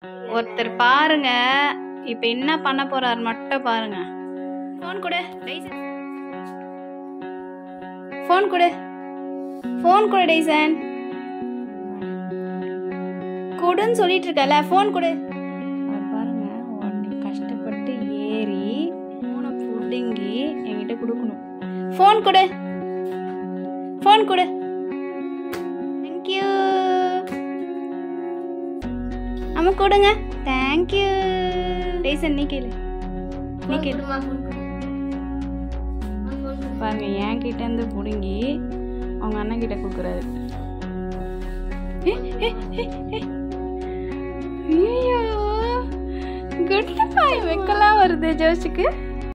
ஒருத்தர் பாருங்க இப்போ என்ன பண்ண போறாரு மட்டும் பாருங்க ஃபோன் கொடு ஃபோன் கொடு ஃபோன் கொடு டைசன் கொடுன்னு சொல்லிட்டு இருக்கல ஃபோன் கொடு அவர் பாருங்க உடனே கஷ்டப்பட்டு ஏறி ஃபோனை புடுங்கி என்கிட்ட கொடுக்கணும் ஃபோன் கொடு ஃபோன் கொடு தேங்க்யூ அம்மா கொடுங்க தேங்க்யூ டேசன் நீ கேளு நீ கேளு பாருங்க என் கிட்ட இருந்து பிடுங்கி அவங்க அண்ணன் கிட்ட கொடுக்குறாரு ஐயோ குட் பாய் வெக்கலாம் வருது ஜோஷுக்கு